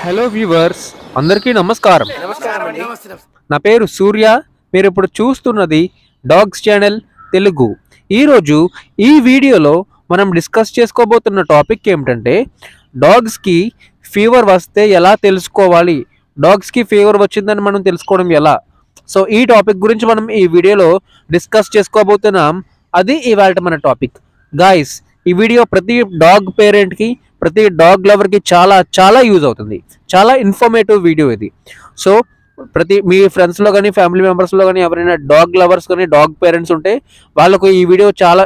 hello viewers అందరికీ నమస్కారం నమస్కారం అండి నా పేరు సూర్య మీరు ఇప్పుడు చూస్తున్నది డాగ్స్ ఛానల్ తెలుగు ఈరోజు ఈ వీడియోలో మనం డిస్కస్ చేసుకోబోతున్న టాపిక్ ఏమిటంటే డాగ్స్కి ఫీవర్ వస్తే ఎలా తెలుసుకోవాలి డాగ్స్కి ఫీవర్ వచ్చిందని మనం తెలుసుకోవడం ఎలా సో ఈ టాపిక్ గురించి మనం ఈ వీడియోలో డిస్కస్ చేసుకోబోతున్నాం అది ఇవాళ మన టాపిక్ గాయస్ ఈ వీడియో ప్రతి డాగ్ పేరెంట్కి ప్రతి డాగ్ లవర్కి చాలా చాలా యూజ్ అవుతుంది చాలా ఇన్ఫర్మేటివ్ వీడియో ఇది సో ప్రతి మీ ఫ్రెండ్స్లో కానీ ఫ్యామిలీ మెంబర్స్లో కానీ ఎవరైనా డాగ్ లవర్స్ కానీ డాగ్ పేరెంట్స్ ఉంటే వాళ్ళకు ఈ వీడియో చాలా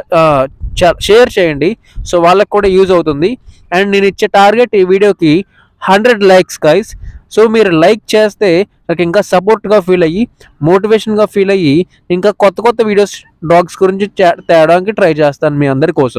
షేర్ చేయండి సో వాళ్ళకు కూడా యూజ్ అవుతుంది అండ్ నేను ఇచ్చే టార్గెట్ ఈ వీడియోకి హండ్రెడ్ లైక్స్ గైస్ సో మీరు లైక్ చేస్తే నాకు ఇంకా సపోర్ట్గా ఫీల్ అయ్యి మోటివేషన్గా ఫీల్ అయ్యి ఇంకా కొత్త కొత్త వీడియోస్ డాగ్స్ గురించి చే- తేడానికి ట్రై చేస్తాను మీ అందరి కోసం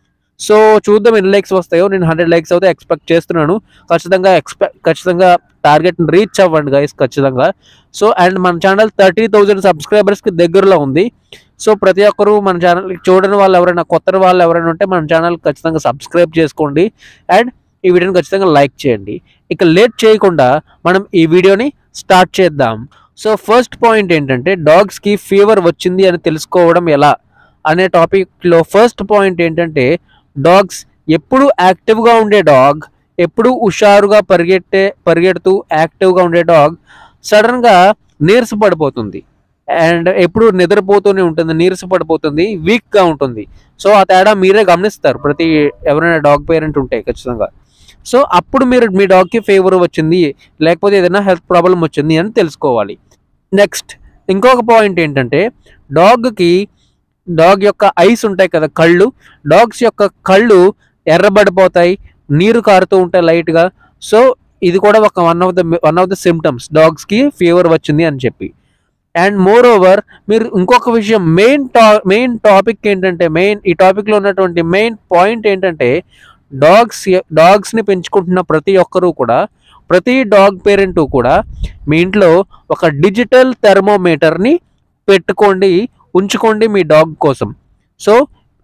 సో చూద్దాం ఎన్ని లైక్స్ వస్తాయో నేను హండ్రెడ్ లైక్స్ అయితే ఎక్స్పెక్ట్ చేస్తున్నాను ఖచ్చితంగా ఎక్స్పెక్ట్ ఖచ్చితంగా టార్గెట్ రీచ్ అవ్వండి గైస్ ఖచ్చితంగా సో అండ్ మన ఛానల్ థర్టీ థౌజండ్ సబ్స్క్రైబర్స్కి దగ్గరలో ఉంది సో ప్రతి ఒక్కరూ మన ఛానల్ చూడని వాళ్ళు ఎవరైనా కొత్త వాళ్ళు ఎవరైనా ఉంటే మన ఛానల్ ఖచ్చితంగా సబ్స్క్రైబ్ చేసుకోండి అండ్ ఈ వీడియోని ఖచ్చితంగా లైక్ చేయండి ఇక లేట్ చేయకుండా మనం ఈ వీడియోని స్టార్ట్ చేద్దాం సో ఫస్ట్ పాయింట్ ఏంటంటే డాగ్స్కి ఫీవర్ వచ్చింది అని తెలుసుకోవడం ఎలా అనే టాపిక్లో ఫస్ట్ పాయింట్ ఏంటంటే డాగ్స్ ఎప్పుడు యాక్టివ్గా ఉండే డాగ్ ఎప్పుడు హుషారుగా పరిగెట్టే పరిగెడుతూ యాక్టివ్గా ఉండే డాగ్ సడన్గా నీరస పడిపోతుంది అండ్ ఎప్పుడు నిద్రపోతూనే ఉంటుంది నీరస పడిపోతుంది వీక్గా ఉంటుంది సో ఆ తేడా మీరే గమనిస్తారు ప్రతి ఎవరైనా డాగ్ పేరెంట్ ఉంటే ఖచ్చితంగా సో అప్పుడు మీరు మీ డాగ్కి ఫీవర్ వచ్చింది లేకపోతే ఏదైనా హెల్త్ ప్రాబ్లం వచ్చింది అని తెలుసుకోవాలి నెక్స్ట్ ఇంకొక పాయింట్ ఏంటంటే డాగ్కి డాగ్ యొక్క ఐస్ ఉంటాయి కదా కళ్ళు డాగ్స్ యొక్క కళ్ళు ఎర్రబడిపోతాయి నీరు కారుతూ ఉంటాయి లైట్గా సో ఇది కూడా ఒక one of the one of the symptoms డాగ్స్కి ఫీవర్ వచ్చింది అని చెప్పి అండ్ మోర్ ఓవర్ మీరు ఇంకొక విషయం మెయిన్ టా మెయిన్ టాపిక్ ఏంటంటే మెయిన్ ఈ టాపిక్లో ఉన్నటువంటి మెయిన్ పాయింట్ ఏంటంటే డాగ్స్ డాగ్స్ని పెంచుకుంటున్న ప్రతి ఒక్కరూ కూడా ప్రతి డాగ్ పేరెంట్ కూడా మీ ఇంట్లో ఒక డిజిటల్ థెర్మోమీటర్ని పెట్టుకోండి ఉంచుకోండి మీ డాగ్ కోసం సో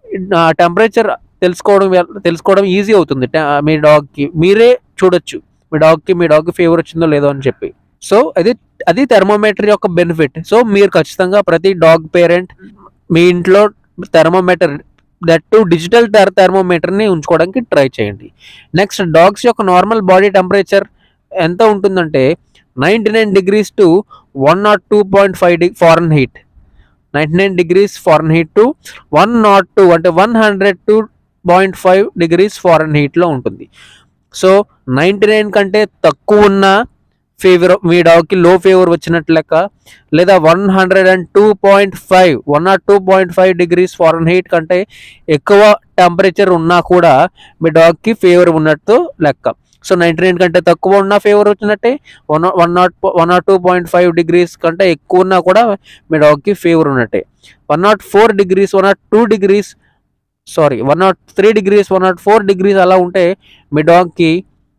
టెంపరేచర్ తెలుసుకోవడం ఎల్- తెలుసుకోవడం ఈజీ అవుతుంది ట- మీ డాగ్కి మీరే చూడొచ్చు మీ డాగ్కి మీ డాగ్కి ఫీవర్ వచ్చిందో లేదో అని చెప్పి సో అది అది థెర్మోమీటర్ యొక్క బెనిఫిట్ సో మీరు ఖచ్చితంగా ప్రతి డాగ్ పేరెంట్ మీ ఇంట్లో థెర్మోమీటర్ దట్ టు డిజిటల్ థెర్ థెర్మోమీటర్ని ఉంచుకోవడానికి ట్రై చేయండి నెక్స్ట్ డాగ్స్ యొక్క నార్మల్ బాడీ టెంపరేచర్ ఎంత ఉంటుందంటే ninety nine degrees to one nought two point five D Fahrenheit ninety nine degrees Fahrenheit to one nought two అంటే one hundred two point five degrees ఫారెన్ హీట్లో ఉంటుంది so ninety nine కంటే తక్కువ ఉన్న fever మీ డాగ్కి లో fever వచ్చినట్లు లెక్క లేదా one hundred and two point five one nought two point five degrees Fahrenheit కంటే ఎక్కువ టెంపరేచర్ ఉన్నా కూడా మీ డాగ్కి ఫీవర్ ఉన్నట్టు లెక్క సో నైంటీ నైన్ కంటే తక్కువ ఉన్న ఫీవర్ వచ్చినట్టే one one nought one nought two point five degrees కంటే ఎక్కువ ఉన్నా కూడా మీ డాగ్కి ఫీవర్ ఉన్నట్టే one nought four degrees one nought two degrees sorry one nought three degrees one nought four degrees అలా ఉంటే మీ డాగ్కి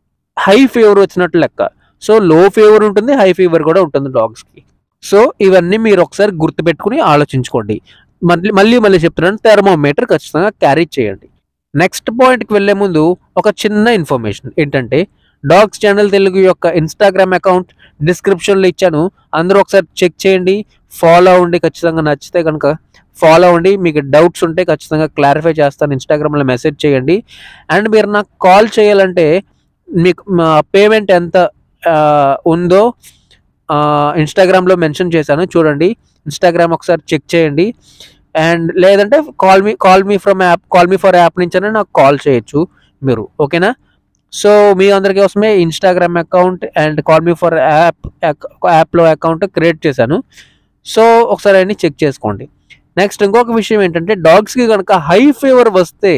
హై ఫీవర్ వచ్చినట్టు లెక్క సో లో ఫీవర్ ఉంటుంది హై ఫీవర్ కూడా ఉంటుంది డాగ్స్కి సో ఇవన్నీ మీరు ఒకసారి గుర్తుపెట్టుకుని ఆలోచించుకోండి మళ్ళీ మళ్ళీ మళ్ళీ చెప్తున్నాను థెర్మోమీటర్ ఖచ్చితంగా క్యారీ చేయండి నెక్స్ట్ పాయింట్కి వెళ్ళే ముందు ఒక చిన్న ఇన్ఫర్మేషన్ ఏంటంటే డాగ్స్ ఛానల్ తెలుగు యొక్క ఇన్స్టాగ్రామ్ అకౌంట్ డిస్క్రిప్షన్లో ఇచ్చాను అందరూ ఒకసారి చెక్ చేయండి ఫాలో అవ్వండి ఖచ్చితంగా నచ్చితే కనుక ఫాలో అవ్వండి మీకు డౌట్స్ ఉంటే ఖచ్చితంగా క్లారిఫై చేస్తాను ఇన్స్టాగ్రామ్లో మెసేజ్ చేయండి అండ్ మీరు నాకు కాల్ చేయాలంటే మీకు పేమెంట్ ఎంత ఆ, ఉందో ఇన్స్టాగ్రామ్లో మెన్షన్ చేశాను చూడండి ఇన్స్టాగ్రామ్ ఒకసారి చెక్ చేయండి అండ్ లేదంటే call me call me from app call me for app నుంచైనా నాకు కాల్ చేయొచ్చు మీరు ఓకేనా సో మీ అందరి కోసమే Instagram account and call me for app యాప్లో అకౌంట్ క్రియేట్ చేశాను సో ఒకసారి అన్ని చెక్ చేసుకోండి నెక్స్ట్ ఇంకొక విషయం ఏంటంటే డాగ్స్కి కనుక హై ఫీవర్ వస్తే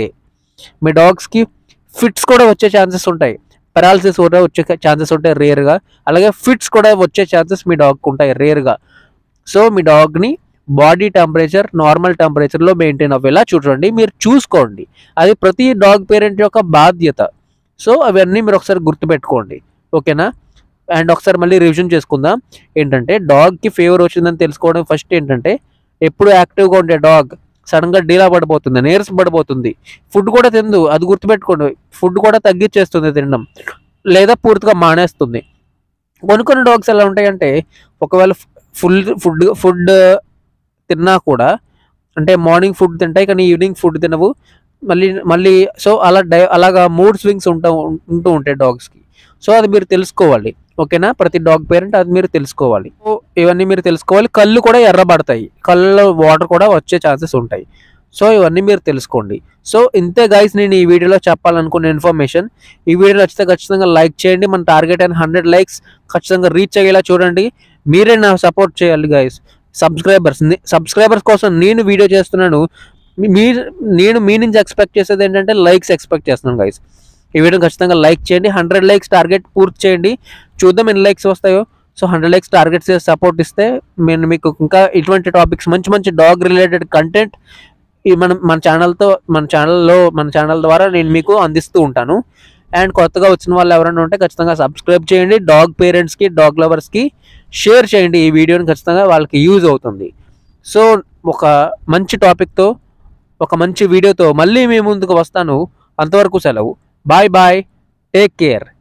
మీ డాగ్స్కి ఫిట్స్ కూడా వచ్చే ఛాన్సెస్ ఉంటాయి పెరాలసిస్ కూడా వచ్చే ఛాన్సెస్ ఉంటాయి రేర్గా అలాగే ఫిట్స్ కూడా వచ్చే ఛాన్సెస్ మీ డాగ్కి ఉంటాయి రేర్గా సో మీ డాగ్ని బాడీ టెంపరేచర్ నార్మల్ టెంపరేచర్లో మెయింటైన్ అవ్వేలా చూడండి మీరు చూసుకోండి అది ప్రతి డాగ్ పేరెంట్ యొక్క బాధ్యత సో అవన్నీ మీరు ఒకసారి గుర్తుపెట్టుకోండి ఓకేనా అండ్ ఒకసారి మళ్ళీ రివిజన్ చేసుకుందాం ఏంటంటే డాగ్కి ఫీవర్ వచ్చిందని తెలుసుకోవడం ఫస్ట్ ఏంటంటే ఎప్పుడు యాక్టివ్గా ఉండే డాగ్ సడన్ గా డీలా పడిపోతుంది నీరస పడిపోతుంది ఫుడ్ కూడా తిందు అది గుర్తుపెట్టుకోండి ఫుడ్ కూడా తగ్గించేస్తుంది తినడం లేదా పూర్తిగా మానేస్తుంది కొన్ని కొన్ని డాగ్స్ ఎలా ఉంటాయంటే ఒకవేళ ఫుల్ ఫుడ్ ఫుడ్ తిన్నా కూడా అంటే మార్నింగ్ ఫుడ్ తింటాయి కానీ ఈవినింగ్ ఫుడ్ తినవు మళ్ళీ మళ్ళీ సో అలా డై అలాగా మూడ్ స్వింగ్స్ ఉంటా ఉంటూ ఉంటాయి డాగ్స్కి సో అది మీరు తెలుసుకోవాలి ఓకేనా ప్రతి డాగ్ పేరెంట్ అది మీరు తెలుసుకోవాలి సో ఇవన్నీ మీరు తెలుసుకోవాలి కళ్ళు కూడా ఎర్రబడతాయి కళ్ళలో వాటర్ కూడా వచ్చే ఛాన్సెస్ ఉంటాయి సో ఇవన్నీ మీరు తెలుసుకోండి సో ఇంతే గైస్ నేను ఈ వీడియోలో చెప్పాలనుకున్న ఇన్ఫర్మేషన్ ఈ వీడియో నచ్చితే ఖచ్చితంగా లైక్ చేయండి మన టార్గెట్ అయిన హండ్రెడ్ లైక్స్ ఖచ్చితంగా రీచ్ అయ్యేలా చూడండి మీరే నా సపోర్ట్ చేయాలి గైస్ సబ్స్క్రైబర్స్ సబ్స్క్రైబర్స్ కోసం నేను వీడియో చేస్తున్నాను మీ- మీ నేను మీ నుంచి ఎక్స్పెక్ట్ చేసేది ఏంటంటే లైక్స్ ఎక్స్పెక్ట్ చేస్తున్నాను గైస్ ఈ వీడియో ఖచ్చితంగా లైక్ చేయండి హండ్రెడ్ లైక్స్ టార్గెట్ పూర్తి చేయండి చూద్దాం ఎన్ని లైక్స్ వస్తాయో సో హండ్రెడ్ లైక్స్ టార్గెట్ చేసి సపోర్ట్ ఇస్తే నేను మీకు ఇంకా ఇటువంటి టాపిక్స్ మంచి మంచి డాగ్ రిలేటెడ్ కంటెంట్ ఈ మనం మన ఛానల్తో మన ఛానల్లో మన ఛానల్ ద్వారా నేను మీకు అందిస్తూ ఉంటాను అండ్ కొత్తగా వచ్చిన వాళ్ళు ఎవరైనా ఉంటే ఖచ్చితంగా సబ్స్క్రైబ్ చేయండి డాగ్ పేరెంట్స్కి డాగ్ లవర్స్కి షేర్ చేయండి ఈ వీడియోని ఖచ్చితంగా వాళ్ళకి యూజ్ అవుతుంది సో ఒక మంచి టాపిక్తో ఒక మంచి వీడియోతో మళ్ళీ మీ ముందుకు వస్తాను అంతవరకు సెలవు బాయ్ బాయ్ టేక్ కేర్